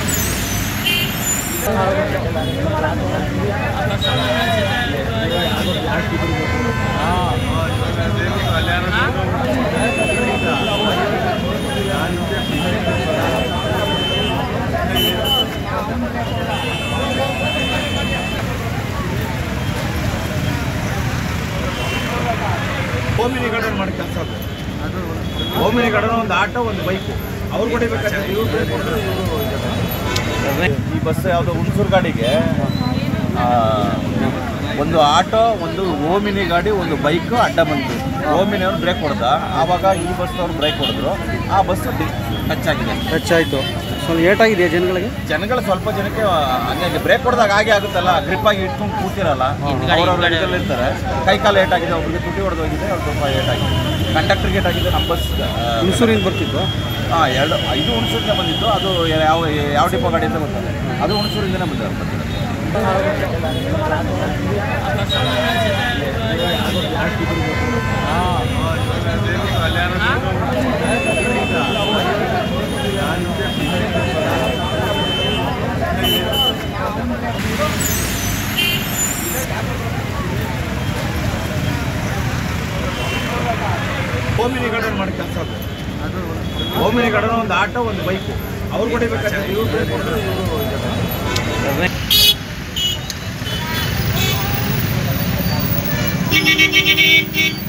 Omni garden ಮಾಡಿ ಕೆಲಸ ಅದು ಓಮಿನಿ ಗಾರ್ಡನ್ ಒಂದು ಆಟೋ ಒಂದು ಬೈಕು ಅವ್ರು ಹೊಡಿಬೇಕಾದ್ರೆ ಇವ್ರು ಬ್ರೇಕ್ ಹೊಡೆದ್ರೆ ಇವರು ಈ ಬಸ್ ಯಾವುದೋ ಹುಣಸೂರು ಗಾಡಿಗೆ ಆ, ಒಂದು ಆಟೋ ಒಂದು ಓಮಿನಿ ಗಾಡಿ ಒಂದು ಬೈಕ್ ಅಡ್ಡ ಬಂತು ಓಮಿನಿ ಅವ್ರು ಬ್ರೇಕ್ ಹೊಡೆದ ಆವಾಗ ಈ ಬಸ್ ಅವ್ರು ಬ್ರೇಕ್ ಹೊಡೆದ್ರು ಆ ಬಸ್ ಟಚ್ ಆಗಿದೆ ಟಚ್ ಆಯಿತು ಸ್ವಲ್ಪ ಏಟಾಗಿದೆಯಾ ಜನಗಳಿಗೆ ಜನಗಳು ಸ್ವಲ್ಪ ಜನಕ್ಕೆ ಹಂಗೆ ಬ್ರೇಕ್ ಹೊಡೆದಾಗ ಹಾಗೆ ಆಗುತ್ತಲ್ಲ ಗ್ರಿಪ್ ಆಗಿ ಇಟ್ಕೊಂಡು ಕೂತಿರಲ್ಲ ಅವ್ರವ್ರ ಇದರಲ್ಲಿ ಇರ್ತಾರೆ ಕೈ ಕಾಲು ಏಟಾಗಿದೆ ಒಬ್ಬರಿಗೆ ತುಟಿ ಹೊಡೆದು ಹೋಗಿದೆ ಅವ್ರು ಸ್ವಲ್ಪ ಏಟಾಗಿದೆ ಕಂಡಕ್ಟರ್ಗೆ ಏಟಾಗಿದೆ ನಮ್ಮ ಬಸ್ ಹುಣಸೂರಿಂದ ಬರ್ತಿದ್ದು ಹಾಂ ಎರಡು ಇದು ಹುಣಸೂರಿಂದ ಬಂದಿತ್ತು ಅದು ಯಾವ ಯಾವ ಡಿಪೋ ಗಾಡಿ ಅಂತ ಗೊತ್ತಲ್ಲ ಅದು ಹುಣಸೂರಿಂದನೇ ಬಂದಿದೆ ಓಮಿನಿ ಗಾರ್ಡನ್ ಮಾಡಿ ಕೆಲಸ ಅದು ಓಮಿನಿ ಗಾರ್ಡನ್ ಒಂದು ಆಟೋ ಒಂದು ಬೈಕು ಅವ್ರು ಹೊಡಿಬೇಕಾದ್ರೆ ಇವ್ರು ಬ್ರೇಕ್ ಹೊಡೆದ್ರೆ ಇವರು Thank you.